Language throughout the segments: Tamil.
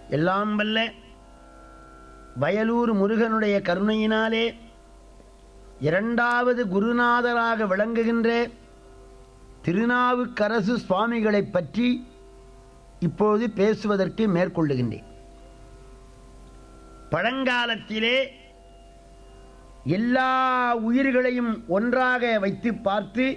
எல்லாம் வல்ல வயலூர் முருகனுடைய கருணையினாலே இரண்டாவது குருநாதராக விளங்குகின்ற திருநாவுக்கரசு சுவாமிகளைப் பற்றி இப்பொழுது பேசுவதற்கு மேற்கொள்ளுகின்றேன் பழங்காலத்திலே எல்லா உயிர்களையும் ஒன்றாக வைத்து பார்த்து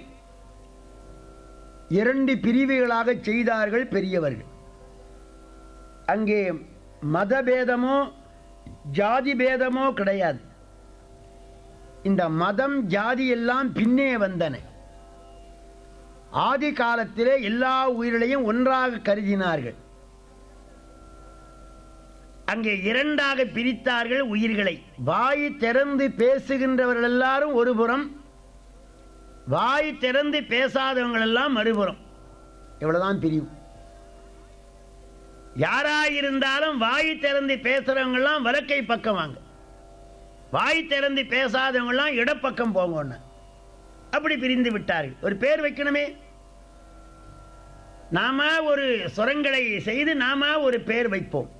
இரண்டு பிரிவுகளாக செய்தார்கள் பெரியவர்கள் அங்கே மதபேதமோ ஜாதி பேதமோ கிடையாது இந்த மதம் ஜாதி எல்லாம் பின்னே வந்தன ஆதி காலத்திலே எல்லா உயிர்களையும் ஒன்றாக கருதினார்கள் அங்கே இரண்டாக பிரித்தார்கள் உயிர்களை வாய் திறந்து பேசுகின்றவர்கள் எல்லாரும் ஒரு புறம் வாய் திறந்து பேசாதவங்கள் எல்லாம் மறுபுறம் இவ்வளவுதான் பிரிவு யாராயிருந்தாலும் வாய் திறந்து பேசுறவங்க எல்லாம் வலக்கை பக்கம் வாங்க வாய் திறந்து பேசாதவங்க எல்லாம் இடப்பக்கம் போங்க அப்படி பிரிந்து விட்டார்கள் ஒரு பேர் வைக்கணுமே நாம ஒரு சுரங்களை செய்து நாம ஒரு பேர் வைப்போம்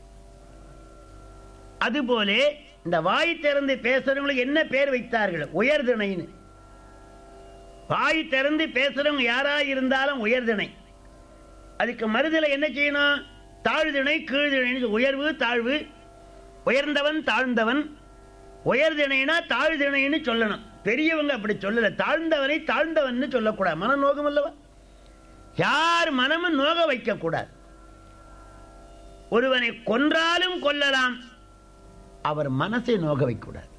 அதுபோல இந்த வாய் திறந்து பேசுறவங்களுக்கு என்ன பேர் வைத்தார்கள் உயர்திணைன்னு வாய் திறந்து பேசுறவங்க யாரா இருந்தாலும் உயர்திணை அதுக்கு மறுதல என்ன செய்யணும் தாழ்திணை கீழ்திணை உயர்வு தாழ்வு உயர்ந்தவன் தாழ்ந்தவன் உயர்திணைனா தாழ்திணைன்னு சொல்லணும் பெரியவங்க அப்படி சொல்லல தாழ்ந்தவனை தாழ்ந்தவன் சொல்லக்கூடாது மன நோகம் அல்லவா யார் மனமும் நோக வைக்க கூடாது ஒருவனை கொன்றாலும் கொல்லலாம் அவர் மனசை நோக வைக்கூடாது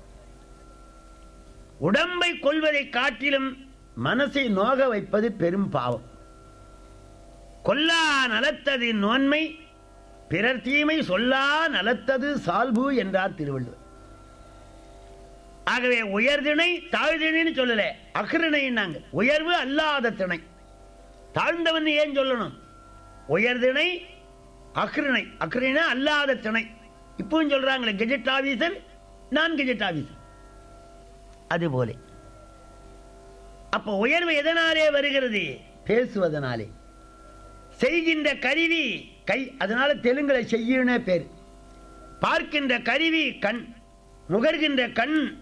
உடம்பை கொள்வதை காட்டிலும் மனசை நோக வைப்பது பெரும் பாவம் கொல்லா நலத்தது நோன்மை பிறர் தீமை சொல்லா நலத்தது சால்பு என்றார் திருவள்ளுவர் ஆகவே உயர்திணை தாழ்திணைன்னு சொல்லல அகிருணைன்னாங்க உயர்வு அல்லாத திணை தாழ்ந்தவன் ஏன் சொல்லணும் உயர்திணை அக்ரிணை அக்ரிணை அல்லாத திணை இப்பவும் சொல்றாங்களே கெஜெட் ஆபீசர் நான் கெஜெட் ஆபீசர் அதுபோல அப்ப உயர்வு எதனாலே வருகிறது பேசுவதனாலே செய்கின்ற கருவி கை அதனால தெலுங்குல செய்யணும் பேர் பார்க்கின்ற கருவி கண் நுகர்கின்ற கண்